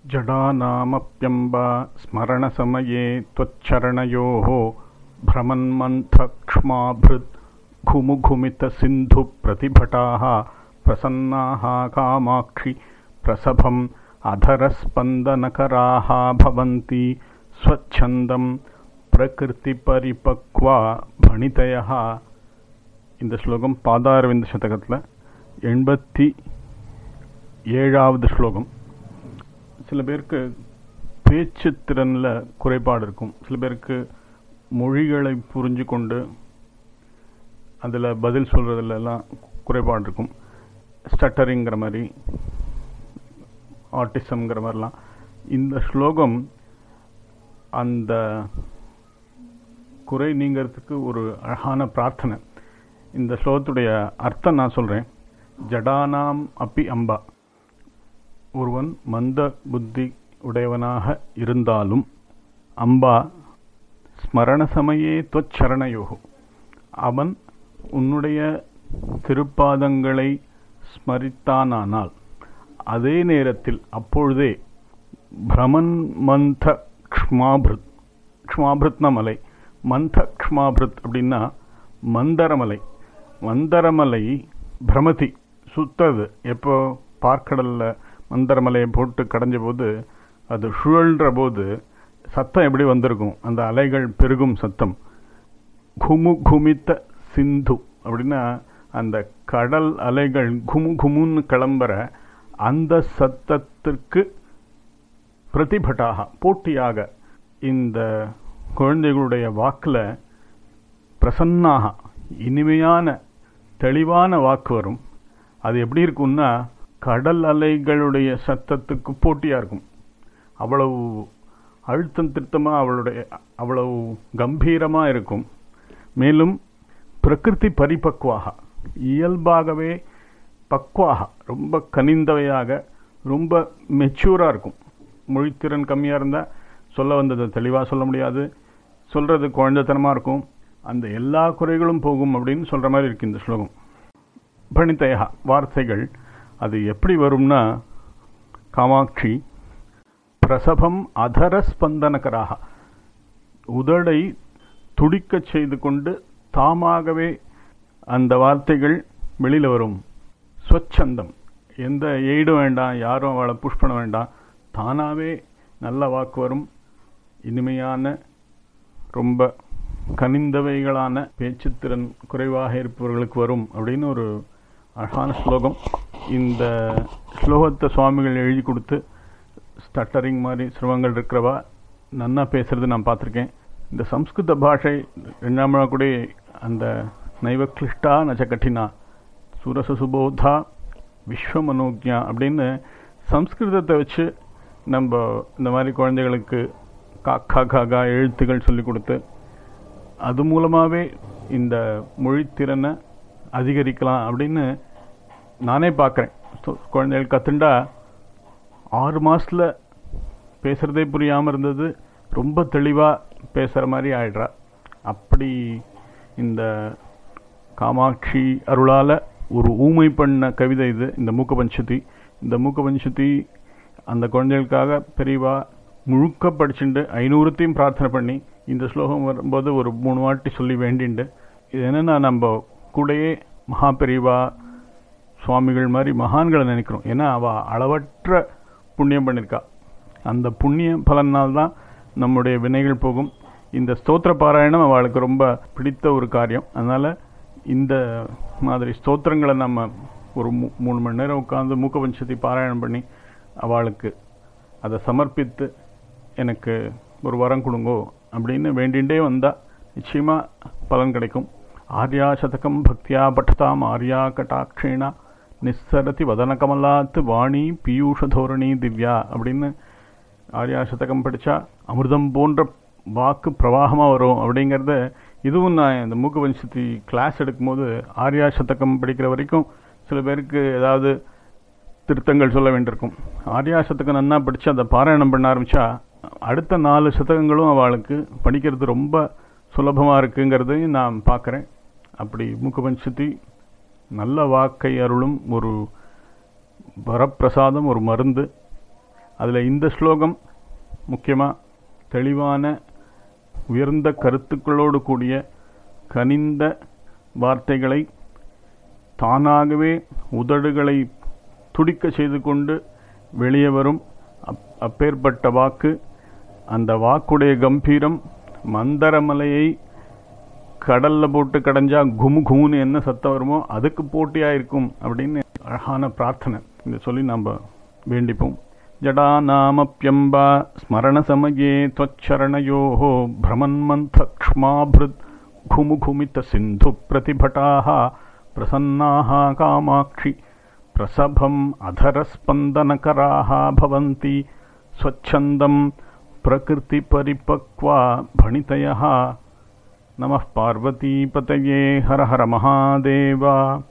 जडानामप्यम्बा स्मरणसमये त्वच्चरणयोः भ्रमन्मन्थक्ष्माभृत् घुमुघुमितसिन्धुप्रतिभटाः प्रसन्नाः कामाक्षि प्रसभम् अधरस्पन्दनकराः भवन्ति स्वच्छन्दं பிரகிருதிபரிபக்வா பணிதயா இந்த ஸ்லோகம் பாதாரவிந்த சதகத்தில் எண்பத்தி ஏழாவது ஸ்லோகம் சில பேருக்கு பேச்சு திறனில் குறைபாடு இருக்கும் சில பேருக்கு மொழிகளை புரிஞ்சு கொண்டு அதில் பதில் சொல்கிறதுல எல்லாம் குறைபாடு இருக்கும் ஸ்டட்டரிங்கிற மாதிரி ஆட்டிசம்ங்கிற மாதிரிலாம் இந்த ஸ்லோகம் அந்த குறை நீங்கிறதுக்கு ஒரு அழகான பிரார்த்தனை இந்த ஸ்லோகத்துடைய அர்த்தம் நான் சொல்கிறேன் ஜடானாம் அப்பி அம்பா ஒருவன் மந்த புத்தி உடையவனாக இருந்தாலும் அம்பா ஸ்மரண சமயே துவச்சரணயோகு அவன் உன்னுடைய திருப்பாதங்களை ஸ்மரித்தானானால் அதே நேரத்தில் அப்பொழுதே பிரமன் மந்த க்ஷ்மாபிருத் க்ஷ்மாபிருத்ன மலை மந்த க்ஷ்மாபிருத் அப்படின்னா மந்தரமலை மந்தரமலை பிரமதி சுத்தது எப்போ பார்க்கடலில் மந்தரமலையை போட்டு கடைஞ்ச போது அது சுழல்ற போது சத்தம் எப்படி வந்திருக்கும் அந்த அலைகள் பெருகும் சத்தம் குமு குமித்த சிந்து அப்படின்னா அந்த கடல் அலைகள் குமு குமுன்னு கிளம்புற அந்த சத்தத்திற்கு பிரதிபட்டாக போட்டியாக இந்த குழந்தைகளுடைய வாக்கில் பிரசன்னாக இனிமையான தெளிவான வாக்கு வரும் அது எப்படி இருக்கும்னா கடல் அலைகளுடைய சத்தத்துக்கு போட்டியாக இருக்கும் அவ்வளவு அழுத்தம் திருத்தமாக அவளுடைய அவ்வளவு கம்பீரமாக இருக்கும் மேலும் பிரகிருதி பரிபக்வாக இயல்பாகவே பக்வாக ரொம்ப கனிந்தவையாக ரொம்ப மெச்சூராக இருக்கும் மொழித்திறன் கம்மியாக இருந்தால் சொல்ல வந்ததை தெளிவாக சொல்ல முடியாது சொல்கிறது குழந்தைத்தனமாக இருக்கும் அந்த எல்லா குறைகளும் போகும் அப்படின்னு சொல்கிற மாதிரி இருக்கு இந்த ஸ்லோகம் பணித்தயா வார்த்தைகள் அது எப்படி வரும்னா காமாட்சி பிரசபம் அதர ஸ்பந்தனகராக உதடை துடிக்கச் செய்து கொண்டு தாமாகவே அந்த வார்த்தைகள் வெளியில் வரும் ஸ்வச்சந்தம் எந்த எய்டும் வேண்டாம் யாரும் அவளை புஷ் பண்ண வேண்டாம் தானாகவே நல்ல வாக்கு வரும் இனிமையான ரொம்ப கனிந்தவைகளான பேச்சுத்திறன் குறைவாக இருப்பவர்களுக்கு வரும் அப்படின்னு ஒரு அழகான ஸ்லோகம் இந்த ஸ்லோகத்தை சுவாமிகள் எழுதி கொடுத்து ஸ்டட்டரிங் மாதிரி சிரமங்கள் இருக்கிறவா நன்னா பேசுறது நான் பார்த்துருக்கேன் இந்த சம்ஸ்கிருத பாஷை ரெண்டாம் கூட அந்த நைவக்லிஷ்டா நச்ச கட்டினா சுரச சுபோதா விஸ்வமனோக்யா அப்படின்னு சம்ஸ்கிருதத்தை வச்சு நம்ம இந்த மாதிரி குழந்தைகளுக்கு காக்கா காக்கா எழுத்துக்கள் சொல்லி கொடுத்து அது மூலமாகவே இந்த மொழித்திறனை அதிகரிக்கலாம் அப்படின்னு நானே பார்க்குறேன் குழந்தைகள் கற்றுண்டா ஆறு மாதத்தில் பேசுகிறதே புரியாமல் இருந்தது ரொம்ப தெளிவாக பேசுகிற மாதிரி ஆயிடுறா அப்படி இந்த காமாட்சி அருளால் ஒரு ஊமை பண்ண கவிதை இது இந்த மூக்க பஞ்சதி இந்த மூக்க பஞ்சதி அந்த குழந்தைகளுக்காக பெரியவா முழுக்க படிச்சுட்டு ஐநூறுத்தையும் பிரார்த்தனை பண்ணி இந்த ஸ்லோகம் வரும்போது ஒரு மூணு வாட்டி சொல்லி வேண்டிண்டு இது என்னென்னா நம்ம கூடயே மகா பெரியவா சுவாமிகள் மாதிரி மகான்களை நினைக்கிறோம் ஏன்னா அவள் அளவற்ற புண்ணியம் பண்ணியிருக்கா அந்த புண்ணிய பலனால் தான் நம்முடைய வினைகள் போகும் இந்த ஸ்தோத்திர பாராயணம் அவளுக்கு ரொம்ப பிடித்த ஒரு காரியம் அதனால் இந்த மாதிரி ஸ்தோத்திரங்களை நம்ம ஒரு மூணு மணி நேரம் உட்காந்து மூக்க பஞ்சத்தை பாராயணம் பண்ணி அவளுக்கு அதை சமர்ப்பித்து எனக்கு ஒரு வரம் கொடுங்கோ அப்படின்னு வேண்டிகிட்டே வந்தால் நிச்சயமாக பலன் கிடைக்கும் ஆர்யா சதகம் பக்தியா பட்டதாம் ஆர்யா கட்டாட்சேனா நிஸ்ஸரதி வதன கமலாத்து வாணி பீயூஷ தோரணி திவ்யா அப்படின்னு ஆர்யா சதகம் படித்தா அமிர்தம் போன்ற வாக்கு பிரவாகமாக வரும் அப்படிங்கிறத இதுவும் நான் இந்த மூக்கு வம்சத்தி கிளாஸ் எடுக்கும்போது ஆர்யா சதகம் படிக்கிற வரைக்கும் சில பேருக்கு ஏதாவது திருத்தங்கள் சொல்ல வேண்டியிருக்கும் ஆர்யா சதகம் நன்னா படித்து அதை பாராயணம் பண்ண ஆரம்பித்தா அடுத்த நாலு சதகங்களும் அவளுக்கு படிக்கிறது ரொம்ப சுலபமாக இருக்குங்கிறதையும் நான் பார்க்குறேன் அப்படி மூக்கபஞ்சத்தி நல்ல வாக்கை அருளும் ஒரு வரப்பிரசாதம் ஒரு மருந்து அதில் இந்த ஸ்லோகம் முக்கியமாக தெளிவான உயர்ந்த கருத்துக்களோடு கூடிய கனிந்த வார்த்தைகளை தானாகவே உதடுகளை துடிக்க செய்து கொண்டு வெளியே வரும் அப் அப்பேற்பட்ட வாக்கு அந்த வாக்குடைய கம்பீரம் மந்தரமலையை கடல்ல போட்டு கடைஞ்சா குமு குமுன்னு என்ன சத்தம் வருமோ அதுக்கு போட்டியா இருக்கும் அப்படின்னு அழகான பிரார்த்தனை இதை சொல்லி நாம் வேண்டிப்போம் ஜடாநாமப்யம்பா ஸ்மரணசமயே त्वच्चरणयोः भ्रमन्मन्थक्ष्माभृत् घुमुघुमितसिन्धुप्रतिभटाः प्रसन्नाः कामाक्षि प्रसभम् अधरस्पन्दनकराः भवन्ति स्वच्छन्दं प्रकृतिपरिपक्वा भणितयः नमः पार्वतीपतये हर हर महादेवा